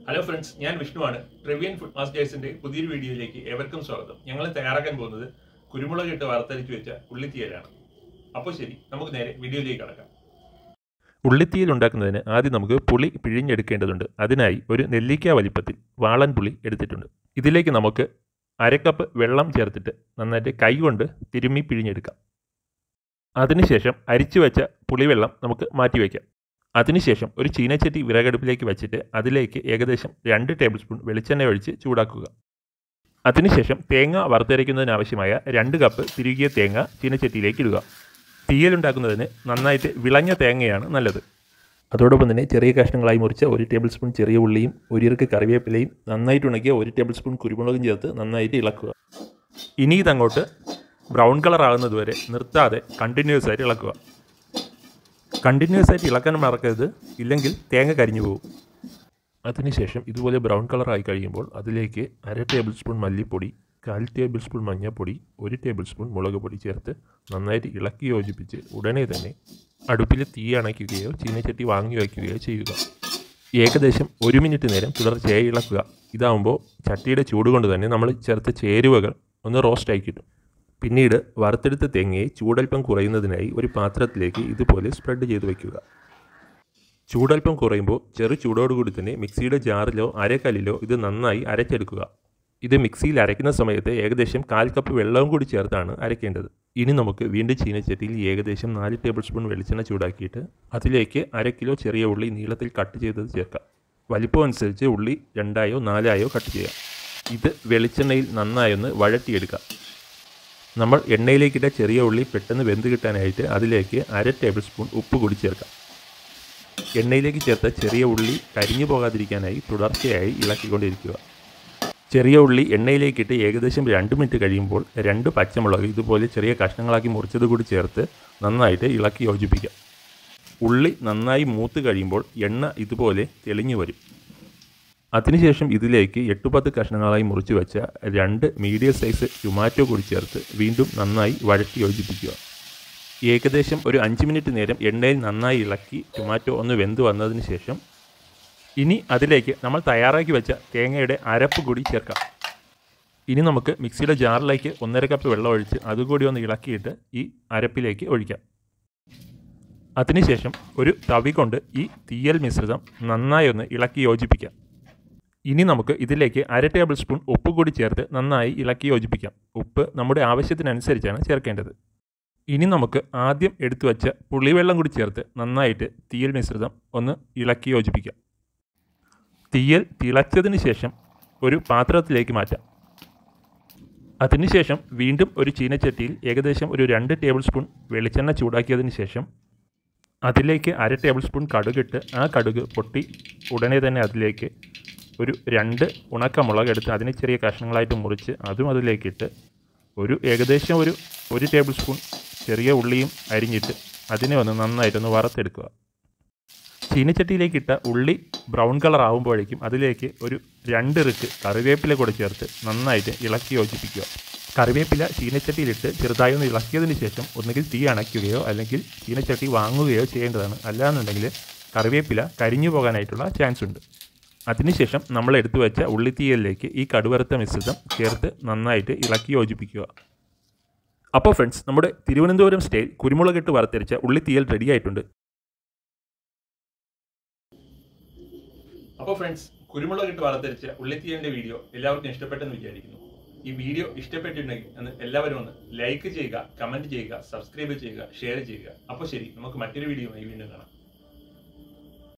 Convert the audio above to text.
hello friends ഞാൻ വിഷ്ണുവാണ് ട്രിവിയൻ food മാസ്റ്റേഴ്സിന്റെ പുതിയൊരു വീഡിയോയിലേക്ക് ഏവർക്കും സ്വാഗതം ഞങ്ങൾ തയ്യാറാക്കാൻ പോകുന്നത് കുരുമുളക് ഇട്ട് വറുത്തരിച്ചു വെച്ച ഉള്ളിത്തീയലാണ് അപ്പോൾ ശരി നമുക്ക് നേരെ വീഡിയോയിലേക്ക് കടക്കാം ഉള്ളിത്തീയൽ ഉണ്ടാക്കുന്നതിന് ആദ്യം നമുക്ക് പുളി പിഴിഞ്ഞെടുക്കേണ്ടതുണ്ട് അതിനായി ഒരു നെല്ലിക്ക വലിപ്പത്തിൽ വാളൻ പുളി എടുത്തിട്ടുണ്ട് ഇതിലേക്ക് നമുക്ക് അരക്കപ്പ് വെള്ളം ചേർത്തിട്ട് നന്നായിട്ട് കൈകൊണ്ട് തിരുമ്മി പിഴിഞ്ഞെടുക്കാം അതിനുശേഷം അരിച്ചു വെച്ച പുളിവെള്ളം നമുക്ക് മാറ്റിവെക്കാം അതിനുശേഷം ഒരു ചീനച്ചട്ടി വിറകടുപ്പിലേക്ക് വെച്ചിട്ട് അതിലേക്ക് ഏകദേശം രണ്ട് ടേബിൾ സ്പൂൺ വെളിച്ചെണ്ണ ഒഴിച്ച് ചൂടാക്കുക അതിനുശേഷം തേങ്ങ വറുത്തരയ്ക്കുന്നതിനാവശ്യമായ രണ്ട് കപ്പ് തിരുകിയ തേങ്ങ ചീനച്ചട്ടിയിലേക്ക് ഇടുക തീയലുണ്ടാക്കുന്നതിന് നന്നായിട്ട് വിളഞ്ഞ തേങ്ങയാണ് നല്ലത് അതോടൊപ്പം തന്നെ ചെറിയ കഷ്ണങ്ങളായി മുറിച്ച ഒരു ടേബിൾ സ്പൂൺ ചെറിയ ഉള്ളിയും ഒരു ഇറുക്ക് കറിവേപ്പിലയും നന്നായിട്ട് ഉണക്കിയ ഒരു ടേബിൾ സ്പൂൺ കുരുമുളകും ചേർത്ത് നന്നായിട്ട് ഇളക്കുക ഇനി ഇതങ്ങോട്ട് ബ്രൗൺ കളർ ആകുന്നതുവരെ നിർത്താതെ കണ്ടിന്യൂസ് ആയിട്ട് ഇളക്കുക കണ്ടിന്യൂസ് ആയിട്ട് ഇളക്കാൻ മറക്കരുത് ഇല്ലെങ്കിൽ തേങ്ങ കരിഞ്ഞു പോകും അതിനുശേഷം ഇതുപോലെ ബ്രൗൺ കളർ ആയി കഴിയുമ്പോൾ അതിലേക്ക് അര ടേബിൾ സ്പൂൺ മല്ലിപ്പൊടി കാൽ ടേബിൾ സ്പൂൺ മഞ്ഞൾപ്പൊടി ഒരു ടേബിൾ സ്പൂൺ മുളക് പൊടി ചേർത്ത് നന്നായിട്ട് ഇളക്കി യോജിപ്പിച്ച് ഉടനെ തന്നെ അടുപ്പിൽ തീ അണയ്ക്കുകയോ ചീനച്ചട്ടി വാങ്ങി വയ്ക്കുകയോ ചെയ്യുക ഏകദേശം ഒരു മിനിറ്റ് നേരം തുടർച്ചയായി ഇളക്കുക ഇതാവുമ്പോൾ ചട്ടിയുടെ ചൂട് കൊണ്ട് തന്നെ നമ്മൾ ചേർത്ത ചേരുവകൾ ഒന്ന് റോസ്റ്റായി കിട്ടും പിന്നീട് വറുത്തെടുത്ത തേങ്ങയെ ചൂടൽപ്പം കുറയുന്നതിനായി ഒരു പാത്രത്തിലേക്ക് ഇതുപോലെ സ്പ്രെഡ് ചെയ്ത് വയ്ക്കുക ചൂടൽപ്പം കുറയുമ്പോൾ ചെറു ചൂടോടുകൂടി തന്നെ മിക്സിയുടെ ജാറിലോ അരക്കല്ലിലോ ഇത് നന്നായി അരച്ചെടുക്കുക ഇത് മിക്സിയിൽ അരയ്ക്കുന്ന സമയത്ത് ഏകദേശം കാൽ കപ്പ് വെള്ളവും കൂടി ചേർത്താണ് അരയ്ക്കേണ്ടത് ഇനി നമുക്ക് വീണ്ടും ചീനച്ചട്ടിയിൽ ഏകദേശം നാല് ടേബിൾ സ്പൂൺ വെളിച്ചെണ്ണ ചൂടാക്കിയിട്ട് അതിലേക്ക് അര കിലോ ചെറിയ ഉള്ളി നീളത്തിൽ കട്ട് ചെയ്തത് ചേർക്കാം വലിപ്പം അനുസരിച്ച് ഉള്ളി രണ്ടായോ നാലായോ കട്ട് ചെയ്യാം ഇത് വെളിച്ചെണ്ണയിൽ നന്നായൊന്ന് വഴറ്റിയെടുക്കാം നമ്മൾ എണ്ണയിലേക്കിട്ട ചെറിയ ഉള്ളി പെട്ടെന്ന് വെന്ത് കിട്ടാനായിട്ട് അതിലേക്ക് അര ടേബിൾ സ്പൂൺ ഉപ്പ് കൂടി ചേർക്കാം എണ്ണയിലേക്ക് ചേർത്ത ചെറിയ ഉള്ളി കരിഞ്ഞു പോകാതിരിക്കാനായി തുടർച്ചയായി ഇളക്കിക്കൊണ്ടിരിക്കുക ചെറിയ ഉള്ളി എണ്ണയിലേക്കിട്ട് ഏകദേശം രണ്ട് മിനിറ്റ് കഴിയുമ്പോൾ രണ്ട് പച്ചമുളക് ഇതുപോലെ ചെറിയ കഷ്ണങ്ങളാക്കി മുറിച്ചത് കൂടി ചേർത്ത് നന്നായിട്ട് ഇളക്കി യോജിപ്പിക്കാം ഉള്ളി നന്നായി മൂത്ത് കഴിയുമ്പോൾ എണ്ണ ഇതുപോലെ തെളിഞ്ഞു വരും അതിനുശേഷം ഇതിലേക്ക് എട്ട് പത്ത് കഷ്ണങ്ങളായി മുറിച്ച് വെച്ച രണ്ട് മീഡിയം സൈസ് ടൊമാറ്റോ കൂടി ചേർത്ത് വീണ്ടും നന്നായി വഴറ്റി യോജിപ്പിക്കുക ഏകദേശം ഒരു അഞ്ച് മിനിറ്റ് നേരം എണ്ണയിൽ നന്നായി ഇളക്കി ടൊമാറ്റോ ഒന്ന് വെന്ത് വന്നതിന് ശേഷം ഇനി അതിലേക്ക് നമ്മൾ തയ്യാറാക്കി വെച്ച തേങ്ങയുടെ അരപ്പ് കൂടി ചേർക്കാം ഇനി നമുക്ക് മിക്സിയുടെ ജാറിലേക്ക് ഒന്നര കപ്പ് വെള്ളം ഒഴിച്ച് അതുകൂടി ഒന്ന് ഇളക്കിയിട്ട് ഈ അരപ്പിലേക്ക് ഒഴിക്കാം അതിനുശേഷം ഒരു തവി കൊണ്ട് ഈ തീയൽ മിശ്രിതം നന്നായി ഒന്ന് ഇളക്കി യോജിപ്പിക്കാം ഇനി നമുക്ക് ഇതിലേക്ക് അര ടേബിൾ സ്പൂൺ ഉപ്പ് കൂടി ചേർത്ത് നന്നായി ഇളക്കി യോജിപ്പിക്കാം ഉപ്പ് നമ്മുടെ ആവശ്യത്തിനനുസരിച്ചാണ് ചേർക്കേണ്ടത് ഇനി നമുക്ക് ആദ്യം എടുത്തു വച്ച പുളിവെള്ളം കൂടി ചേർത്ത് നന്നായിട്ട് തീയൽ മിശ്രിതം ഒന്ന് ഇളക്കി യോജിപ്പിക്കാം തീയൽ തിളച്ചതിന് ശേഷം ഒരു പാത്രത്തിലേക്ക് മാറ്റാം അതിനുശേഷം വീണ്ടും ഒരു ചീനച്ചട്ടിയിൽ ഏകദേശം ഒരു രണ്ട് ടേബിൾ സ്പൂൺ വെളിച്ചെണ്ണ ചൂടാക്കിയതിന് ശേഷം അതിലേക്ക് അര ടേബിൾ സ്പൂൺ കടുകിട്ട് ആ കടുക് പൊട്ടി ഉടനെ തന്നെ അതിലേക്ക് ഒരു രണ്ട് ഉണക്കമുളക് എടുത്ത് അതിനെ ചെറിയ കഷ്ണങ്ങളായിട്ട് മുറിച്ച് അതും അതിലേക്കിട്ട് ഒരു ഏകദേശം ഒരു ഒരു ടേബിൾ സ്പൂൺ ചെറിയ ഉള്ളിയും അരിഞ്ഞിട്ട് അതിനെ ഒന്ന് നന്നായിട്ടൊന്ന് വറുത്തെടുക്കുക ചീനച്ചട്ടിയിലേക്ക് ഇട്ട ഉള്ളി ബ്രൗൺ കളർ ആകുമ്പോഴേക്കും അതിലേക്ക് ഒരു രണ്ട് റിക്ക് കറിവേപ്പില കൂടെ ചേർത്ത് നന്നായിട്ട് ഇളക്കി യോജിപ്പിക്കുക കറിവേപ്പില ചീനച്ചട്ടിയിലിട്ട് ചെറുതായി ഒന്ന് ഇളക്കിയതിന് ശേഷം ഒന്നുകിൽ തീ അണയ്ക്കുകയോ അല്ലെങ്കിൽ ചീനച്ചട്ടി വാങ്ങുകയോ ചെയ്യേണ്ടതാണ് അല്ലാന്നുണ്ടെങ്കിൽ കറിവേപ്പില കരിഞ്ഞു പോകാനായിട്ടുള്ള ചാൻസ് ഉണ്ട് അതിനുശേഷം നമ്മൾ എടുത്തു വെച്ച ഉള്ളിത്തീയലിലേക്ക് ഈ കടുവറുത്ത മിശ്രിതം ചേർത്ത് നന്നായിട്ട് ഇളക്കി യോജിപ്പിക്കുക അപ്പോൾ ഫ്രണ്ട്സ് നമ്മുടെ തിരുവനന്തപുരം സ്റ്റൈൽ കുരുമുളകിട്ട് വറുത്തരിച്ച ഉള്ളിത്തീയൽ റെഡി ആയിട്ടുണ്ട് അപ്പോൾ ഫ്രണ്ട്സ് കുരുമുളകിട്ട് വറുത്തരിച്ച ഉള്ളിത്തീയലിന്റെ വീഡിയോ എല്ലാവർക്കും ഇഷ്ടപ്പെട്ടെന്ന് വിചാരിക്കുന്നു ഈ വീഡിയോ ഇഷ്ടപ്പെട്ടിട്ടുണ്ടെങ്കിൽ ഒന്ന് എല്ലാവരും ഒന്ന് ലൈക്ക് ചെയ്യുക കമന്റ് ചെയ്യുക സബ്സ്ക്രൈബ് ചെയ്യുക ഷെയർ ചെയ്യുക അപ്പോൾ ശരി നമുക്ക് മറ്റൊരു വീഡിയോയുമായി വീണ്ടും കാണാം